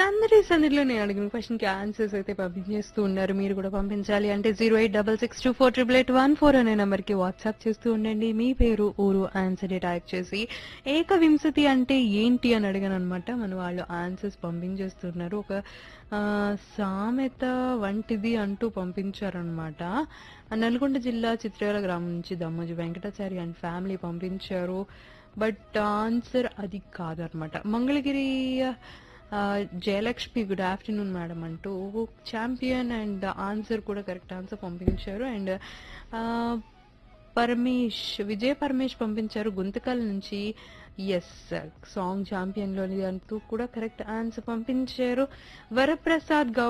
సందడి సందడిలో నేను అడిగిన క్వశ్చన్ కి ఆన్సర్స్ అయితే పంపించేస్తూ ఉన్నారు మీరు కూడా పంపించాలి అంటే zero eight double six two four triple eight one four అనే నెంబర్ కి వాట్సాప్ చేస్తూ ఉండండి మీ పేరు ఊరు ఆన్సర్ టైప్ చేసి ఏకవింశతి అంటే ఏంటి అని అడిగాను అనమాట మన వాళ్ళు ఆన్సర్స్ పంపించేస్తున్నారు ఒక ఆ, సామెత వంటిది అంటూ పంపించారనమాట నల్గొండ జిల్లా చిత్రాల గ్రామం నుంచి దమ్మజి వెంకటాచారి అండ్ ఫ్యామిలీ పంపించారు బట్ ఆన్సర్ అది కాదనమాట మంగళగిరి ఆ, జయలక్ష్మి గుడ్ ఆఫ్టర్నూన్ మేడం అంటూ ఛాంపియన్ అండ్ ఆన్సర్ కూడా కరెక్ట్ ఆన్సర్ పంపించారు అండ్ పరమేష్ విజయ్ పరమేష్ పంపించారు గుంతకల్ నుంచి ఎస్ సాంగ్ ఛాంపియన్ లోని అంటూ కూడా కరెక్ట్ ఆన్సర్ పంపించారు వరప్రసాద్ గౌడ్